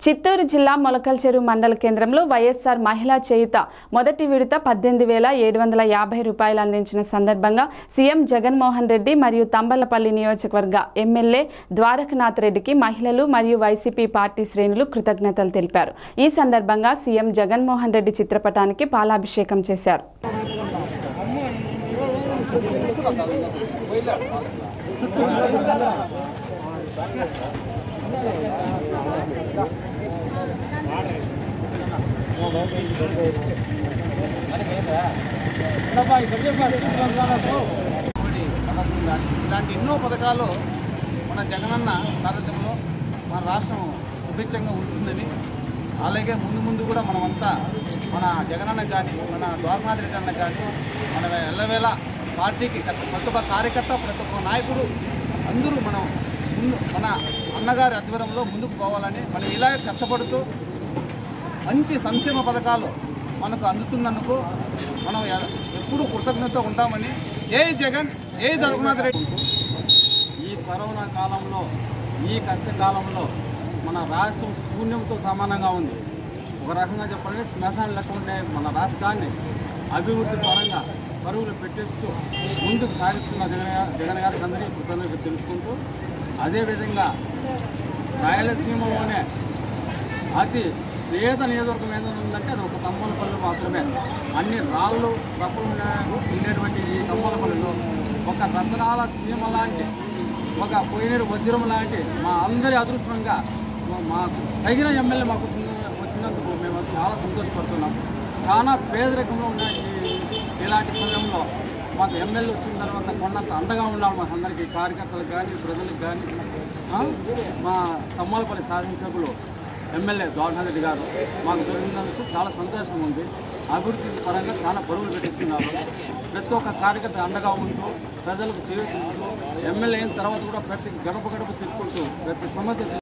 చిత్తూరు జిల్లా మొలకల్చెరు మండల కేంద్రంలో వైఎస్ఆర్ మహిళా చేయుత మొదటి విడత పద్దెనిమిది వేల ఏడు వందల యాభై రూపాయలు అందించిన సందర్భంగా సీఎం జగన్మోహన్ రెడ్డి మరియు తంబలపల్లి నియోజకవర్గ ఎమ్మెల్యే ద్వారకనాథ్ రెడ్డికి మహిళలు మరియు వైసీపీ పార్టీ శ్రేణులు కృతజ్ఞతలు తెలిపారు ఈ సందర్భంగా సీఎం జగన్మోహన్ రెడ్డి చిత్రపటానికి పాలాభిషేకం చేశారు ఇలాంటి ఎన్నో పథకాలు మన జగనన్న సారథ్యంలో మన రాష్ట్రం సుభిక్షంగా ఉంటుందని అలాగే ముందు ముందు కూడా మనమంతా మన జగనన్న కానీ మన ద్వారనాథ్ రెడ్డి అన్న కానీ మన ఎల్లవేళ పార్టీకి ప్రతి ఒక్క కార్యకర్త ప్రతి ఒక్క నాయకుడు అందరూ మనం ముందు మన అన్నగారి ఆధ్వర్యంలో ముందుకు పోవాలని మనం ఇలాగే కష్టపడుతూ మంచి సంక్షేమ పథకాలు మనకు అందుతున్నందుకు మనం ఎ- ఎప్పుడూ కృతజ్ఞత ఉంటామని జై జగన్ జై రఘునాథ్ రెడ్డి ఈ కరోనా కాలంలో ఈ కష్టకాలంలో మన రాష్ట్రం శూన్యంతో సమానంగా ఉంది ఒక రకంగా చెప్పాలంటే శ్మశాన లెక్క ఉండే మన రాష్ట్రాన్ని అభివృద్ధి పరంగా పరుగులు పెట్టేస్తూ ముందుకు సాగిస్తున్న జగన్ గారు జగన్ గారికి అందరికీ కృతజ్ఞత తెలుసుకుంటూ అదేవిధంగా రాయలసీమలోనే అతి పేద నియోజకవర్గం ఏదైనా ఉందంటే అది ఒక తమ్మలపల్లి మాత్రమే అన్ని రాళ్ళు రప్పలు ఉన్న- ఉండేటువంటి ఈ తమ్మలపల్లిలో ఒక రత్నాల సీమ లాంటి ఒక పోయినీరు వజ్రం లాంటి మా అందరి అదృష్టంగా మా- మాకు తగిన ఎమ్మెల్యే మాకు వచ్చిన వచ్చినందుకు మేము చాలా సంతోషపడుతున్నాం చాలా పేదరికంలో ఉన్న ఈ ఇలాంటి సమయంలో మాకు ఎమ్మెల్యే వచ్చిన తర్వాత కొండంత అండగా ఉన్నాడు మాకు అందరికీ కార్యకర్తలకు కానీ ప్రజలకు కానీ ఆ? మా తమ్మలపల్లి శాసనసభ్యులు ఎమ్మెల్యే గవర్నర్ రెడ్డి గారు మాకు దొరికినందుకు చాలా సంతోషంగా ఉంది అభివృద్ధి పరంగా చాలా పరుగులు పెట్టిస్తున్నారు ప్రతి ఒక్క కార్యకర్త అండగా ఉంటూ ప్రజలకు చేయూతిస్తూ ఎమ్మెల్యే అయిన తర్వాత కూడా ప్రతి గడప గడప తిప్పుకుంటూ ప్రతి సమస్య